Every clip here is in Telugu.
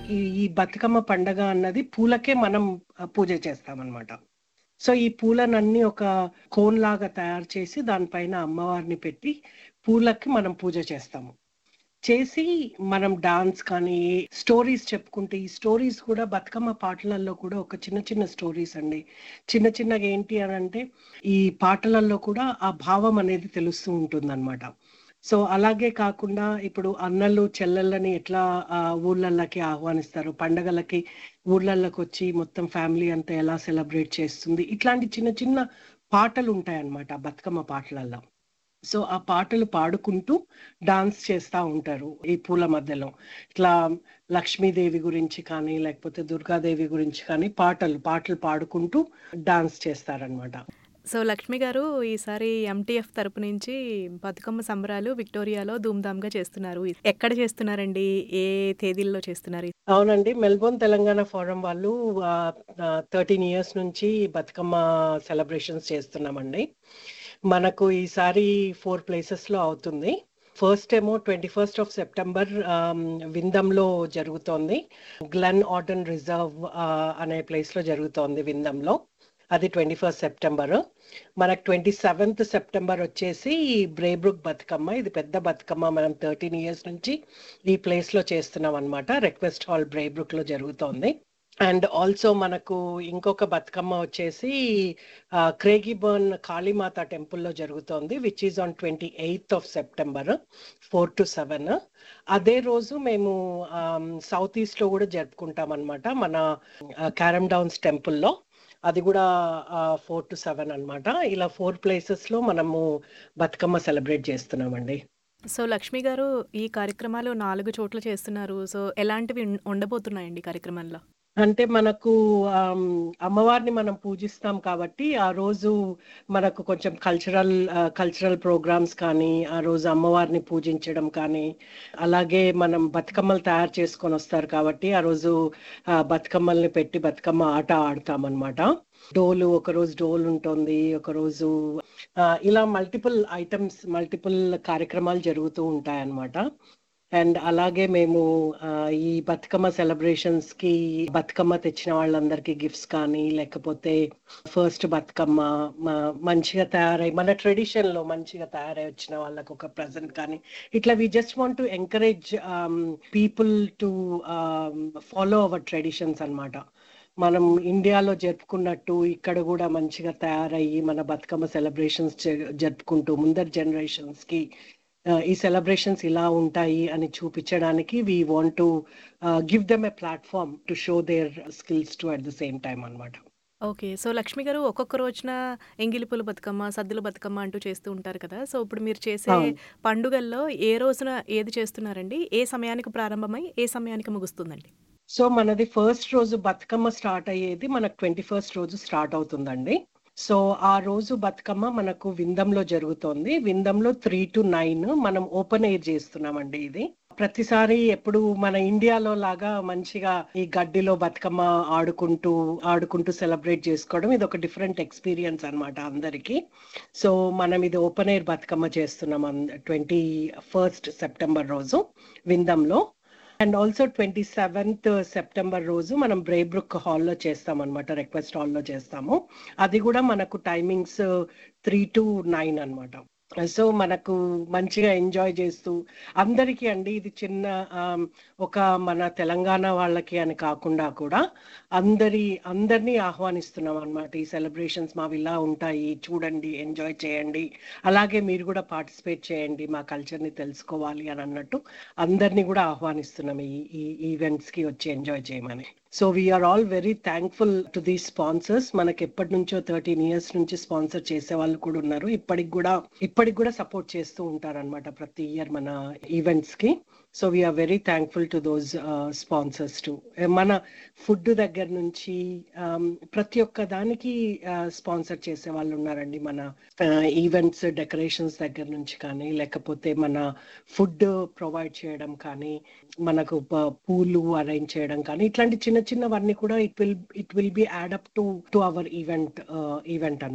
ఈ ఈ బతుకమ్మ పండగ అన్నది పూలకే మనం ఆ, పూజ చేస్తామన్నమాట సో ఈ పూలనన్నీ ఒక కోన్ లాగా తయారు చేసి దానిపైన అమ్మవారిని పెట్టి పూలకి మనం పూజ చేస్తాము చేసి మనం డాన్స్ కానీ స్టోరీస్ చెప్పుకుంటే ఈ స్టోరీస్ కూడా బతుకమ్మ పాటలలో కూడా ఒక చిన్న చిన్న స్టోరీస్ అండి చిన్న చిన్నగా ఏంటి అని అంటే ఈ పాటలలో కూడా ఆ భావం అనేది తెలుస్తూ ఉంటుంది సో అలాగే కాకుండా ఇప్పుడు అన్నలు చెల్లెళ్ళని ఎట్లా ఆ, ఊర్లలోకి ఆహ్వానిస్తారు పండగలకి ఊర్లలోకి వచ్చి మొత్తం ఫ్యామిలీ అంతా ఎలా సెలబ్రేట్ చేస్తుంది ఇట్లాంటి చిన్న చిన్న పాటలు ఉంటాయన్నమాట బతుకమ్మ పాటలలో సో ఆ పాటలు పాడుకుంటూ డాన్స్ చేస్తూ ఉంటారు ఈ పూల మధ్యలో ఇట్లా లక్ష్మీదేవి గురించి కానీ లేకపోతే దుర్గాదేవి గురించి కానీ పాటలు పాటలు పాడుకుంటూ డాన్స్ చేస్తారనమాట సో లక్ష్మి గారు ఈసారి ఎంటీఎఫ్ తరపు నుంచి బతుకమ్మ సంబరాలు విక్టోరియాలో ధూమ్ధామ్గా చేస్తున్నారు ఎక్కడ చేస్తున్నారండి ఏ తేదీల్లో చేస్తున్నారు అవునండి మెల్బోర్న్ తెలంగాణ ఫోరం వాళ్ళు థర్టీన్ ఇయర్స్ నుంచి బతుకమ్మ సెలబ్రేషన్స్ చేస్తున్నామండి మనకు ఈసారి ఫోర్ ప్లేసెస్ లో అవుతుంది ఫస్ట్ ఏమో ట్వంటీ ఫస్ట్ ఆఫ్ సెప్టెంబర్ విందంలో జరుగుతోంది గ్లెన్ ఆటన్ రిజర్వ్ అనే ప్లేస్ లో జరుగుతోంది విందంలో అది ట్వంటీ ఫస్ట్ సెప్టెంబర్ మనకు ట్వంటీ సెవెంత్ సెప్టెంబర్ వచ్చేసి బ్రేబ్రుక్ బతుకమ్మ ఇది పెద్ద బతుకమ్మ మనం థర్టీన్ ఇయర్స్ నుంచి ఈ ప్లేస్ లో చేస్తున్నాం అనమాట రిక్వెస్ట్ హాల్ బ్రేబ్రుక్ లో జరుగుతోంది అండ్ ఆల్సో మనకు ఇంకొక బతుకమ్మ వచ్చేసి క్రేగిబర్న్ కాళీమాత టెంపుల్లో జరుగుతోంది which is on twenty eighth of September four to seven అదే రోజు మేము సౌత్ ఈస్ట్ లో కూడా జరుపుకుంటాం అనమాట మన క్యారమ్ డౌన్స్ టెంపుల్లో అది కూడా ఫోర్ టు సెవెన్ అన్నమాట ఇలా ఫోర్ ప్లేసెస్ లో మనము బతుకమ్మ సెలబ్రేట్ చేస్తున్నామండి సో లక్ష్మి గారు ఈ కార్యక్రమాలు నాలుగు చోట్ల చేస్తున్నారు సో ఎలాంటివి ఉం- ఉండబోతున్నాయండి ఈ కార్యక్రమంలో అంటే మనకు ఆమ్, అమ్మవారిని మనం పూజిస్తాం కాబట్టి ఆ రోజు మనకు కొంచెం కల్చరల్ కల్చరల్ ప్రోగ్రామ్స్ కానీ ఆ రోజు అమ్మవారిని పూజించడం కానీ అలాగే మనం బతుకమ్మలు తయారు చేసుకొని వస్తారు కాబట్టి ఆ రోజు ఆ, బతుకమ్మల్ని పెట్టి బతుకమ్మ ఆట ఆడతాం అనమాట డోలు ఒక రోజు డోల్ ఉంటుంది ఒక రోజు ఆ, ఇలా మల్టిపుల్ ఐటమ్స్ మల్టిపుల్ కార్యక్రమాలు జరుగుతూ ఉంటాయి అన్నమాట అండ్ అలాగే మేము ఆ, ఈ బతుకమ్మ సెలబ్రేషన్స్ కి బతుకమ్మ తెచ్చిన వాళ్ళందరికీ గిఫ్ట్స్ కానీ లేకపోతే ఫస్ట్ బతుకమ్మ మ- మంచిగా తయారై మన ట్రెడిషన్ లో మంచిగా తయారై వచ్చిన వాళ్ళకి ఒక ప్రజెంట్ కానీ ఇట్లా we just want to encourage people to follow our traditions అన్నమాట మనం ఇండియాలో జరుపుకున్నట్టు ఇక్కడ కూడా మంచిగా తయారయ్యి మన బతుకమ్మ సెలబ్రేషన్స్ జరుపుకుంటూ ముందర జనరేషన్స్ కి ఆ, ఈ సెలబ్రేషన్స్ ఇలా ఉంటాయి అని చూపించడానికి we want to give them a platform to show their skills to at the same time అన్నమాట ఓకే సో లక్ష్మి గారు ఒక్కొక్క రోజున ఎంగిలిపుల బతుకమ్మ సద్దుల బతుకమ్మ అంటూ చేస్తూ ఉంటారు కదా సో ఇప్పుడు మీరు చేసే అవును. పండుగల్లో ఏ రోజున ఏది చేస్తున్నారండి ఏ సమయానికి ప్రారంభమై ఏ సమయానికి ముగుస్తుందండి సో మనది ఫస్ట్ రోజు బతుకమ్మ స్టార్ట్ అయ్యేది మనకు ట్వంటీ ఫస్ట్ రోజు స్టార్ట్ అవుతుందండి సో ఆ రోజు బతుకమ్మ మనకు విందంలో జరుగుతోంది విందంలో త్రీ టు నైన్ మనం ఓపెన్ ఎయిర్ చేస్తున్నామండి ఇది ప్రతిసారి ఎప్పుడు మన ఇండియాలో లాగా మంచిగా ఈ గడ్డిలో బతుకమ్మ ఆడుకుంటూ ఆడుకుంటూ సెలబ్రేట్ చేసుకోవడం ఇది ఒక డిఫరెంట్ ఎక్స్పీరియన్స్ అన్నమాట అందరికి సో మనం ఇది ఓపెన్ ఎయిర్ బతుకమ్మ చేస్తున్నాం ట్వంటీ ఫస్ట్ సెప్టెంబర్ రోజు విందంలో and also twenty seventh September రోజు మనం బ్రేబ్రుక్ హాల్లో చేస్తాం అనమాట రిక్వెస్ట్ హాల్లో చేస్తాము అది కూడా మనకు టైమింగ్స్ త్రీ టు నైన్ అన్నమాట సో మనకు మంచిగా ఎంజాయ్ చేస్తూ అందరికీ అండి ఇది చిన్న ఆమ్, ఒక మన తెలంగాణ వాళ్ళకి అని కాకుండా కూడా అందరి అందరినీ ఆహ్వానిస్తున్నాం అన్నమాట ఈ సెలబ్రేషన్స్ మావి ఇలా ఉంటాయి చూడండి ఎంజాయ్ చేయండి అలాగే మీరు కూడా పార్టిసిపేట్ చేయండి మా కల్చర్ని తెలుసుకోవాలి అని అన్నట్టు అందరినీ కూడా ఆహ్వానిస్తున్నాం ఈ ఈ ఈవెంట్స్ కి వచ్చి ఎంజాయ్ చేయమని so we are all very thankful to the sponsors మనకి ఎప్పటి నుంచో థర్టీన్ ఇయర్స్ నుంచి స్పాన్సర్ చేసే వాళ్ళు కూడా ఉన్నారు ఇప్పటికి కూడా ఇప్పటికి కూడా సపోర్ట్ చేస్తూ ఉంటారు అనమాట ప్రతి ఇయర్ మన ఈవెంట్స్ కి so we are very thankful to those sponsors to మన ఫుడ్ దగ్గర నుంచి um, ప్రతి ఒక్క దానికి స్పాన్సర్ చేసే వాళ్ళు ఉన్నారండి మన ఈవెంట్స్ డెకరేషన్స్ దగ్గర నుంచి కానీ లేకపోతే మన ఫుడ్ ప్రొవైడ్ చేయడం కానీ మనకు ప- పూలు అరేంజ్ చేయడం కానీ ఇట్లాంటి చిన్న చిన్నవన్నీ కూడా it will it will be add up to to our event event అన్నమాట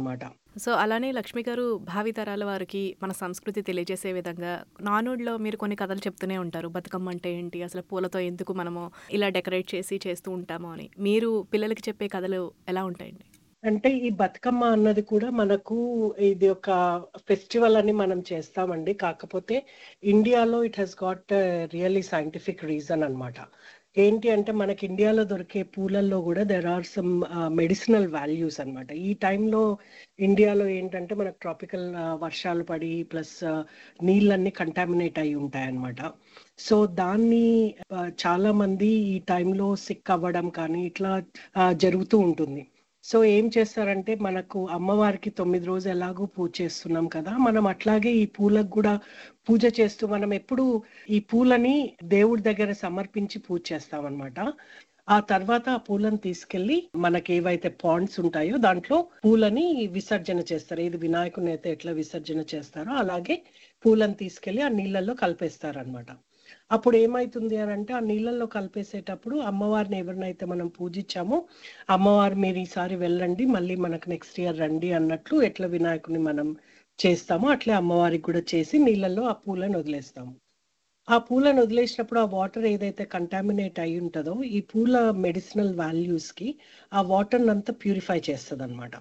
సో అలానే లక్ష్మి గారు భావితరాల వారికి మన సంస్కృతి తెలియజేసే విధంగా నానుడిలో మీరు కొన్ని కథలు చెప్తూనే ఉంటారు బతుకమ్మ అంటే ఏంటి అసలు పూలతో ఎందుకు మనము ఇలా డెకరేట్ చేసి చేస్తూ ఉంటాము అని మీరు పిల్లలకి చెప్పే కథలు ఎలా ఉంటాయండి అంటే ఈ బతుకమ్మ అన్నది కూడా మనకు ఇది ఒక ఫెస్టివల్ అని మనం చేస్తామండి కాకపోతే ఇండియాలో it has got really scientific reason అన్నమాట ఏంటి అంటే మనకి ఇండియాలో దొరికే పూలల్లో కూడా there are some medicinal values అన్నమాట ఈ టైంలో ఇండియాలో ఏంటంటే మనకు ట్రాపికల్ వర్షాలు పడి ప్లస్ నీళ్ళన్నీ కంటామినేట్ అయి ఉంటాయన్నమాట సో దాన్ని ఆ, చాలా మంది ఈ టైంలో సిక్ అవ్వడం కానీ ఇట్లా ఆ, జరుగుతూ ఉంటుంది సో ఏం చేస్తారంటే మనకు అమ్మవారికి తొమ్మిది రోజు ఎలాగో పూజ చేస్తున్నాం కదా మనం అట్లాగే ఈ పూలకు కూడా పూజ చేస్తూ మనం ఎప్పుడు ఈ పూలని దేవుడి దగ్గర సమర్పించి పూజ చేస్తాం అనమాట ఆ తర్వాత ఆ పూలను తీసుకెళ్లి మనకి ఏవైతే పాండ్స్ ఉంటాయో దాంట్లో పూలని విసర్జన చేస్తారు ఇది వినాయకుని అయితే ఎట్లా విసర్జన చేస్తారో అలాగే పూలను తీసుకెళ్లి ఆ నీళ్ళల్లో కలిపేస్తారు అనమాట అప్పుడు ఏమైతుంది అని అంటే ఆ నీళ్ళల్లో కలిపేసేటప్పుడు అమ్మవారిని ఎవరినైతే మనం పూజించామో అమ్మవారు మీరు ఈసారి వెళ్ళండి మళ్ళీ మనకు నెక్స్ట్ ఇయర్ రండి అన్నట్లు ఎట్లా వినాయకుని మనం చేస్తామో అట్లే అమ్మవారికి కూడా చేసి నీళ్ళల్లో ఆ పూలను వదిలేస్తాము ఆ పూలను వదిలేసినప్పుడు ఆ వాటర్ ఏదైతే కంటామినేట్ అయి ఉంటుందో ఈ పూల మెడిసినల్ వాల్యూస్ కి ఆ వాటర్ అంతా ప్యూరిఫై చేస్తుంది అనమాట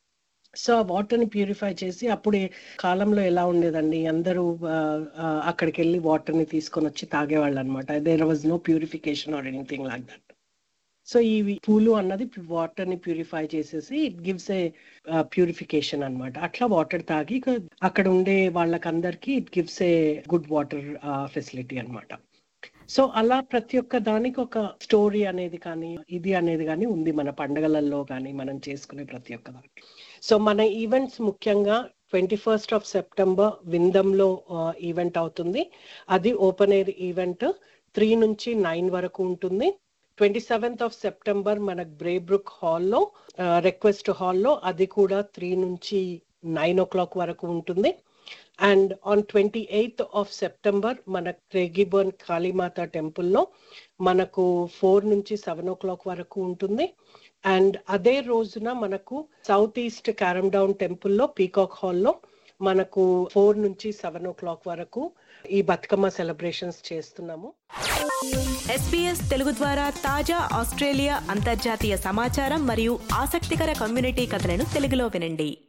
సో ఆ వాటర్ ని ప్యూరిఫై చేసి అప్పుడు ఈ కాలంలో ఎలా ఉండేదండి అందరూ ఆ, ఆ, అక్కడికి వెళ్ళి వాటర్ ని తీసుకొని వచ్చి తాగేవాళ్ళు అనమాట there was no purification or anything like that so ఈ పూలు అన్నది వాటర్ ని ప్యూరిఫై చేసేసి ఇట్ గివ్స్ ఏ ప్యూరిఫికేషన్ అన్నమాట అట్లా వాటర్ తాగి ఇక అక్కడ ఉండే వాళ్ళకందరికి it gives a good water facility అన్నమాట సో అలా ప్రతి ఒక్క దానికి ఒక స్టోరీ అనేది కానీ ఇది అనేది కానీ ఉంది మన పండగలలో కానీ మనం చేసుకునే ప్రతి ఒక్క దానికి సో మన ఈవెంట్స్ ముఖ్యంగా ట్వంటీ ఫస్ట్ ఆఫ్ సెప్టెంబర్ విందంలో ఈవెంట్ అవుతుంది అది ఓపెన్ ఎయిర్ ఈవెంట్ త్రీ నుంచి నైన్ వరకు ఉంటుంది ట్వంటీ సెవెంత్ ఆఫ్ సెప్టెంబర్ మనకు బ్రేబ్రుక్ హాల్లో రిక్వెస్ట్ హాల్లో అది కూడా త్రీ నుంచి నైన్ ఓ క్లాక్ వరకు ఉంటుంది and on twenty eighth of September మన క్రెగిబర్న్ కాళీమాత టెంపుల్లో మనకు ఫోర్ నుంచి సెవెన్ ఓ క్లాక్ వరకు ఉంటుంది అండ్ అదే రోజున మనకు సౌత్ ఈస్ట్ క్యారమ్ డౌన్ టెంపుల్లో పీకాక్ హాల్లో మనకు ఫోర్ నుంచి సెవెన్ ఓ క్లాక్ వరకు ఈ బతుకమ్మ సెలబ్రేషన్స్ చేస్తున్నాము ఎస్పీఎస్ తెలుగు ద్వారా తాజా ఆస్ట్రేలియా అంతర్జాతీయ సమాచారం మరియు ఆసక్తికర కమ్యూనిటీ కథలను తెలుగులో వినండి